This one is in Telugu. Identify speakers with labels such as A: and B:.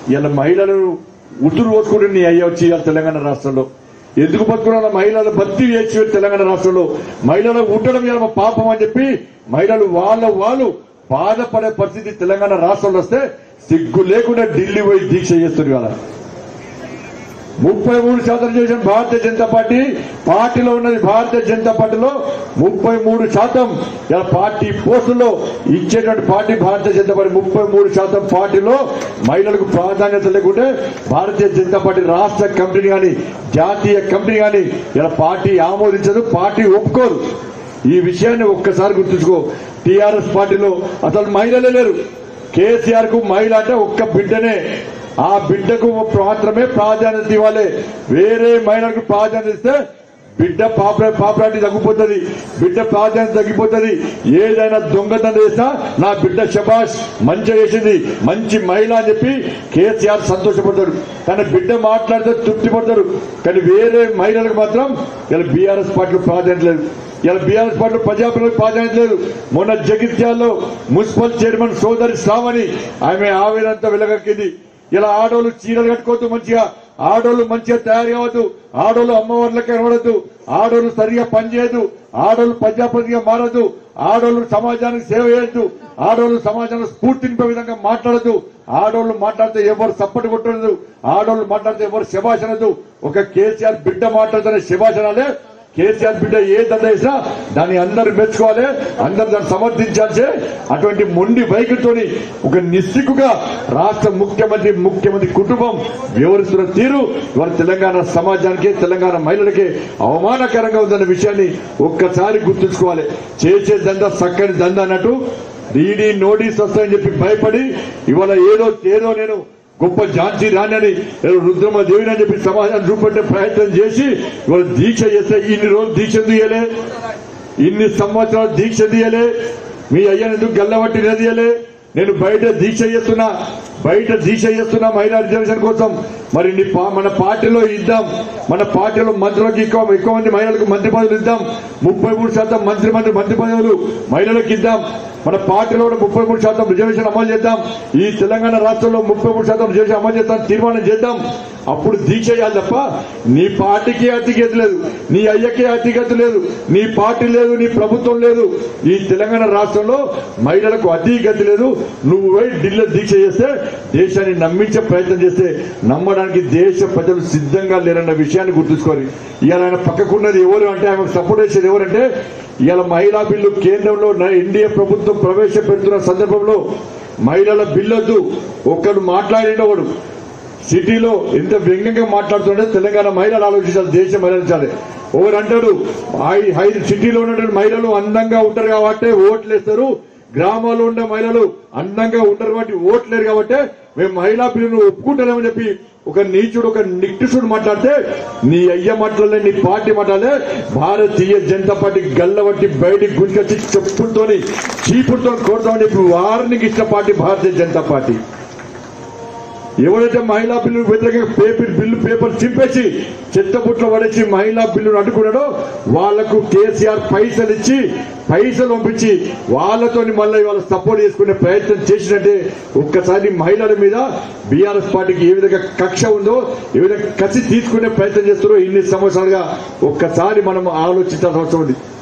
A: ఇలా మహిళలను ఉసురు పోసుకుంటే నీ అయ్య వచ్చి ఇవాళ తెలంగాణ రాష్ట్రంలో ఎందుకు బతుకున్న మహిళలు భర్తీ చేసి తెలంగాణ రాష్ట్రంలో మహిళలకు ఉండడం ఇవాళ మా పాపం అని చెప్పి మహిళలు వాళ్ళ వాళ్ళు బాధపడే పరిస్థితి తెలంగాణ రాష్ట్రంలో వస్తే సిగ్గు లేకుండా ఢిల్లీ పోయి దీక్ష చేస్తున్నారు ఇవాళ ముప్పై మూడు శాతం చేసిన భారతీయ జనతా పార్టీ పార్టీలో ఉన్నది భారతీయ జనతా పార్టీలో ముప్పై మూడు శాతం ఇలా పార్టీ పోస్టుల్లో ఇచ్చేటువంటి పార్టీ భారతీయ జనతా పార్టీ ముప్పై మూడు శాతం పార్టీలో మహిళలకు ప్రాధాన్యత లేకుంటే భారతీయ జనతా పార్టీ రాష్ట్ర కమిటీని కానీ జాతీయ కమిటీ కానీ ఇలా పార్టీ ఆమోదించదు పార్టీ ఒప్పుకోదు ఈ విషయాన్ని ఒక్కసారి గుర్తుంచుకో టీఆర్ఎస్ పార్టీలో అసలు మహిళలే లేరు కేసీఆర్ కు మహిళ అంటే ఒక్క బిడ్డనే ఆ బిడ్డకు మాత్రమే ప్రాధాన్యత ఇవ్వాలి వేరే మహిళలకు ప్రాధాన్యత ఇస్తే బిడ్డ పాప పాపరాటి తగ్గిపోతుంది బిడ్డ ప్రాధాన్యత తగ్గిపోతుంది ఏదైనా దొంగతనం చేసినా నా బిడ్డ శబాష్ మంచిగా చేసింది మంచి మహిళ అని చెప్పి కేసీఆర్ సంతోషపడతాడు కానీ బిడ్డ మాట్లాడితే తృప్తి పడతాడు కానీ వేరే మహిళలకు మాత్రం ఇలా బీఆర్ఎస్ పార్టీలో ప్రాధాన్యత లేదు ఇలా బీఆర్ఎస్ పార్టీలో ప్రజాప్రతినిధులకు ప్రాధాన్యత లేదు మొన్న జగిత్యాల్లో మున్సిపల్ చైర్మన్ సోదరి శ్రావణి ఆమె ఆవేదంతా వెలగక్కింది ఇలా ఆడోళ్ళు చీరలు కట్టుకోవద్దు మంచిగా ఆడోళ్ళు మంచిగా తయారు కావద్దు ఆడోళ్ళు అమ్మవార్లకి కనబడద్దు ఆడోళ్ళు సరిగా పనిచేయద్దు ఆడోళ్ళు ప్రజాప్రతిగా మారద్దు ఆడోళ్ళు సమాజానికి సేవ చేయొద్దు ఆడోళ్ళు సమాజంలో స్ఫూర్తి నింపే విధంగా మాట్లాడద్దు ఆడోళ్ళు మాట్లాడితే ఎవరు సప్పటి కొట్టదు ఆడోళ్ళు మాట్లాడితే ఎవరు శభాషనదు ఒక కేసీఆర్ బిడ్డ మాట్లాడితే శభాషణాలే కేసీఆర్ బిడ్డ ఏ దండ వేసినా దాన్ని అందరు మెచ్చుకోవాలి అందరు దాన్ని సమర్థించాల్సే అటువంటి మొండి వైఖరితోని ఒక నిస్సిగ్గుగా రాష్ట్ర ముఖ్యమంత్రి ముఖ్యమంత్రి కుటుంబం వ్యవహరిస్తున్న తీరు ఇవాళ తెలంగాణ సమాజానికి తెలంగాణ మహిళలకి అవమానకరంగా ఉందన్న విషయాన్ని ఒక్కసారి గుర్తుంచుకోవాలి చేసే దంద చక్కని దంద అన్నట్టు ఈడీ నోటీస్ వస్తాయని చెప్పి భయపడి ఇవాళ ఏదో ఏదో నేను గొప్ప ఝాన్సీ రాణి అని ఏదో రుద్రమ దేవిని అని చెప్పి సమాజాన్ని చూపెట్టే ప్రయత్నం చేసి ఇవాళ దీక్ష చేస్తే ఇన్ని రోజులు దీక్ష తీయలే ఇన్ని సంవత్సరాలు దీక్ష తీయలే మీ అయ్యను ఎందుకు గల్లబట్టి తీయలే నేను బయట దీక్ష చేస్తున్నా బయట దీక్ష చేస్తున్నా మహిళా రిజర్వేషన్ కోసం మరి నీ పా- మన పార్టీలో ఇద్దాం మన పార్టీలో మంత్రులకు ఎక్కువ ఎక్కువ మంది మహిళలకు మంత్రి పదవులు ఇద్దాం ముప్పై మూడు శాతం మంత్రి మంత్రి మంత్రి పదవులు మహిళలకు ఇద్దాం మన పార్టీలో కూడా ముప్పై మూడు శాతం రిజర్వేషన్ అమలు చేద్దాం ఈ తెలంగాణ రాష్ట్రంలో ముప్పై మూడు శాతం రిజర్వేషన్ అమలు చేద్దాం తీర్మానం చేద్దాం అప్పుడు దీక్ష చేయాలి తప్ప నీ పార్టీకి అతిగతి లేదు నీ అయ్యకి అతిగతి లేదు నీ పార్టీ లేదు నీ ప్రభుత్వం లేదు ఈ తెలంగాణ రాష్ట్రంలో మహిళలకు అతిగతి లేదు నువ్వు పోయి ఢిల్లీ దీక్ష చేస్తే దేశాన్ని నమ్మించే ప్రయత్నం చేస్తే నమ్మడానికి దేశ ప్రజలు సిద్ధంగా లేరన్న విషయాన్ని గుర్తుంచుకోవాలి ఇవాళ ఆయన పక్కకున్నది ఎవరు అంటే ఆమెకు సపోర్ట్ చేసేది ఎవరంటే ఇవాళ మహిళా బిల్లు కేంద్రంలో న- ఎన్డీఏ ప్రభుత్వం ప్రవేశపెడుతున్న సందర్భంలో మహిళల బిల్లొద్దు ఒక్కడు మాట్లాడినవాడు సిటీలో ఎంత వ్యంగ్యంగా మాట్లాడుతుంటే తెలంగాణ మహిళలు ఆలోచించాలి దేశం మహిళించాలి ఒకరు అంటాడు ఐ- హై సిటీలో ఉన్నటువంటి మహిళలు అందంగా ఉంటారు కాబట్టి ఓట్లు వేస్తారు గ్రామాల్లో ఉండే మహిళలు అందంగా ఉంటారు కాబట్టి ఓట్లేరు కాబట్టి మేము మహిళా బిల్లును ఒప్పుకుంటామని చెప్పి ఒక నీచుడు ఒక నిష్ఠుడు మాట్లాడితే నీ అయ్య మాటలే నీ పార్టీ మాటలే భారతీయ జనతా పార్టీ గల్లబట్టి బయటికి గుంజుకొచ్చి చెప్పులతోని చీపుడుతో కొడతామని చెప్పి వారిని ఇచ్చిన పార్టీ భారతీయ జనతా పార్టీ ఎవరైతే మహిళా బిల్లు వ్యతిరేకంగా పేపర్ బిల్లు పేపర్ చింపేసి చెత్తబుట్లో పడేసి మహిళా బిల్లును అడ్డుకున్నాడో వాళ్లకు కేసీఆర్ పైసలు ఇచ్చి పైసలు పంపించి వాళ్ళతోని మళ్ళీ వాళ్ళ సపోర్ట్ చేసుకునే ప్రయత్నం చేసినట్టే ఒక్కసారి మహిళల మీద బీఆర్ఎస్ పార్టీకి ఏ విధంగా కక్ష ఉందో ఏ విధంగా కసి తీసుకునే ప్రయత్నం చేస్తారో ఇన్ని సంవత్సరాలుగా ఒక్కసారి మనం ఆలోచించాల్సిన అవసరం ఉంది